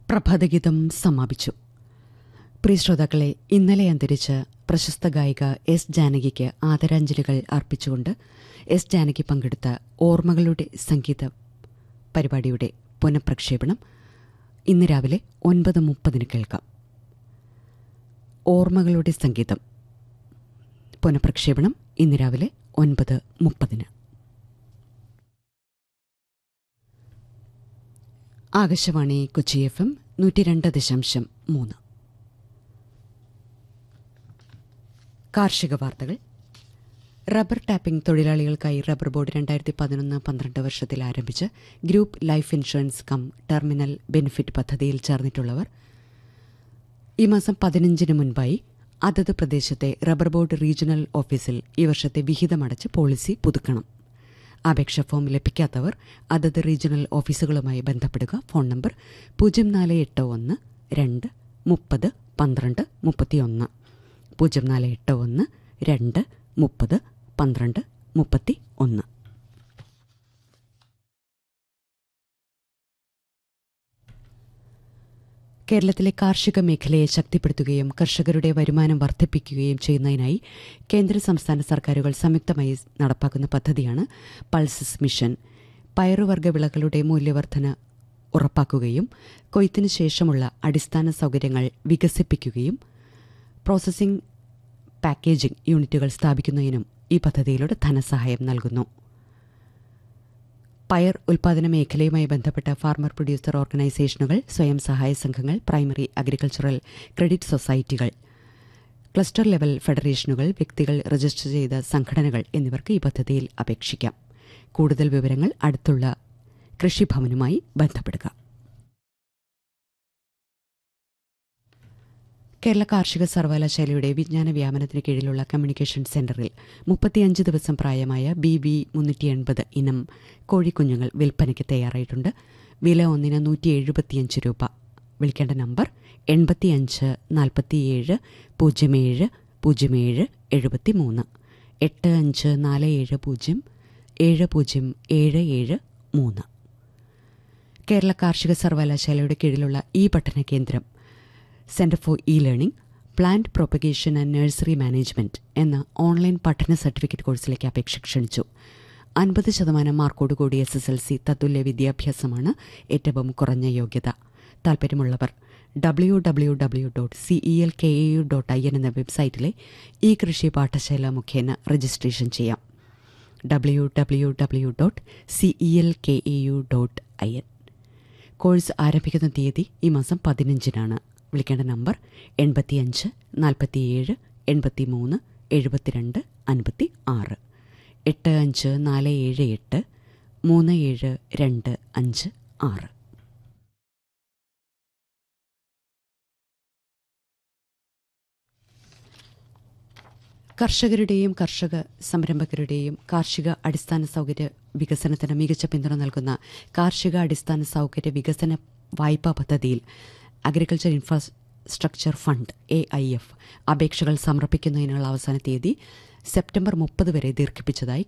പ്രഭാതഗീതം സമാപിച്ചു പ്രിയ ശ്രോതാക്കളെ ഇന്നലെ അന്തരിച്ച പ്രശസ്ത ഗായിക എസ് ജാനകിക്ക് ആദരാഞ്ജലികൾ അർപ്പിച്ചുകൊണ്ട് എസ് ജാനകി പങ്കെടുത്ത ഓർമ്മകളുടെ സംഗീത പരിപാടിയുടെ പുനഃപ്രക്ഷേപണം ഇന്ന് രാവിലെ ഒൻപത് മുപ്പതിന് കേൾക്കാം ഓർമ്മകളുടെ സംഗീതം പുനഃപ്രക്ഷേപണം ഇന്ന് രാവിലെ ഒൻപത് മുപ്പതിന് ആകാശവാണി കൊച്ചി എഫ് എം നൂറ്റി രണ്ട് ദശാംശം മൂന്ന് കാർഷിക വാർത്തകൾ റബ്ബർ ടാപ്പിംഗ് തൊഴിലാളികൾക്കായി റബ്ബർ ബോർഡ് രണ്ടായിരത്തി പതിനൊന്ന് പന്ത്രണ്ട് വർഷത്തിൽ ആരംഭിച്ച group life insurance cum terminal benefit പദ്ധതിയിൽ ചേർന്നിട്ടുള്ളവർ ഈ മാസം പതിനഞ്ചിന് മുൻപായി അതത് പ്രദേശത്തെ റബ്ബർ ബോർഡ് റീജിയണൽ ഓഫീസിൽ ഈ വർഷത്തെ വിഹിതമടച്ച് പോളിസി പുതുക്കണം അപേക്ഷ ഫോം ലഭിക്കാത്തവർ അതത് റീജിയണൽ ഓഫീസുകളുമായി ബന്ധപ്പെടുക ഫോൺ നമ്പർ പൂജ്യം നാല് എട്ട് ഒന്ന് രണ്ട് മുപ്പത് പന്ത്രണ്ട് മുപ്പത്തിയൊന്ന് പൂജ്യം നാല് എട്ട് ഒന്ന് രണ്ട് മുപ്പത് പന്ത്രണ്ട് മുപ്പത്തി ഒന്ന് കേരളത്തിലെ കാർഷിക മേഖലയെ ശക്തിപ്പെടുത്തുകയും കർഷകരുടെ വരുമാനം വർദ്ധിപ്പിക്കുകയും ചെയ്യുന്നതിനായി കേന്ദ്ര സംസ്ഥാന സർക്കാരുകൾ സംയുക്തമായി നടപ്പാക്കുന്ന പദ്ധതിയാണ് പൾസസ് മിഷൻ പയറുവർഗ്ഗ വിളകളുടെ മൂല്യവർധന ഉറപ്പാക്കുകയും കൊയ്ത്തിനു ശേഷമുള്ള അടിസ്ഥാന സൗകര്യങ്ങൾ വികസിപ്പിക്കുകയും പ്രോസസ്സിംഗ് പാക്കേജിംഗ് യൂണിറ്റുകൾ സ്ഥാപിക്കുന്നതിനും ഈ പദ്ധതിയിലൂടെ ധനസഹായം നൽകുന്നു പയർ ഉൽപാദന മേഖലയുമായി ബന്ധപ്പെട്ട ഫാർമർ പ്രൊഡ്യൂസർ ഓർഗനൈസേഷനുകൾ സ്വയം സഹായ സംഘങ്ങൾ പ്രൈമറി അഗ്രികൾച്ചറൽ ക്രെഡിറ്റ് സൊസൈറ്റികൾ ക്ലസ്റ്റർ ലെവൽ ഫെഡറേഷനുകൾ വ്യക്തികൾ രജിസ്റ്റർ ചെയ്ത സംഘടനകൾ എന്നിവർക്ക് ഈ പദ്ധതിയിൽ അപേക്ഷിക്കാം കൂടുതൽ വിവരങ്ങൾ അടുത്തുള്ള കൃഷിഭവനുമായി ബന്ധപ്പെടുക കേരള കാർഷിക സർവകലാശാലയുടെ വിജ്ഞാന വ്യാപനത്തിന് കീഴിലുള്ള കമ്മ്യൂണിക്കേഷൻ സെന്ററിൽ മുപ്പത്തിയഞ്ച് ദിവസം പ്രായമായ ബി ബി മുന്നൂറ്റി എൺപത് ഇനം കോഴിക്കുഞ്ഞുങ്ങൾ വിൽപ്പനയ്ക്ക് തയ്യാറായിട്ടുണ്ട് വില ഒന്നിന് നൂറ്റി എഴുപത്തിയഞ്ച് രൂപ വിളിക്കേണ്ട നമ്പർ എൺപത്തിയഞ്ച് നാൽപ്പത്തിയേഴ് പൂജ്യം ഏഴ് പൂജ്യം ഏഴ് എഴുപത്തി മൂന്ന് എട്ട് അഞ്ച് നാല് ഏഴ് പൂജ്യം ഏഴ് പൂജ്യം ഏഴ് ഏഴ് മൂന്ന് കേരള കാർഷിക സർവകലാശാലയുടെ കീഴിലുള്ള ഈ പഠന കേന്ദ്രം centre for e learning plant propagation and nursery management എന്ന ഓൺലൈൻ പഠന സർട്ടിഫിക്കറ്റ് കോഴ്സിലേക്ക് അപേക്ഷ ക്ഷണിച്ചു അൻപത് ശതമാനം മാർക്കോടുകൂടി എസ് എസ് എൽ സി തത്തുല്യ വിദ്യാഭ്യാസമാണ് ഏറ്റവും കുറഞ്ഞ യോഗ്യത താൽപ്പര്യമുള്ളവർ W W W dot C E L K A U dot I N എന്ന വെബ്സൈറ്റിലെ ഈ കൃഷി പാഠശാല മുഖേന രജിസ്ട്രേഷൻ ചെയ്യാം W W W dot C E L K A U dot I N course ആരംഭിക്കുന്ന തീയതി ഈ മാസം പതിനഞ്ചിനാണ് വിളിക്കേണ്ട നമ്പർ എൺപത്തിയഞ്ച് നാൽപ്പത്തിയേഴ് എൺപത്തി മൂന്ന് എഴുപത്തിരണ്ട് അൻപത്തി ആറ് എട്ട് അഞ്ച് നാല് ഏഴ് എട്ട് മൂന്ന് ഏഴ് രണ്ട് അഞ്ച് ആറ് കർഷകരുടെയും കർഷക സംരംഭകരുടെയും കാർഷിക അടിസ്ഥാന സൗകര്യ വികസനത്തിന് മികച്ച പിന്തുണ നൽകുന്ന കാർഷിക അടിസ്ഥാന സൗകര്യ വികസന വായ്പാ പദ്ധതിയിൽ agriculture infrastructure fund A I F അപേക്ഷകൾ സമർപ്പിക്കുന്നതിനുള്ള അവസാന തീയതി സെപ്റ്റംബർ മുപ്പത് വരെ ദീർഘിപ്പിച്ചതായി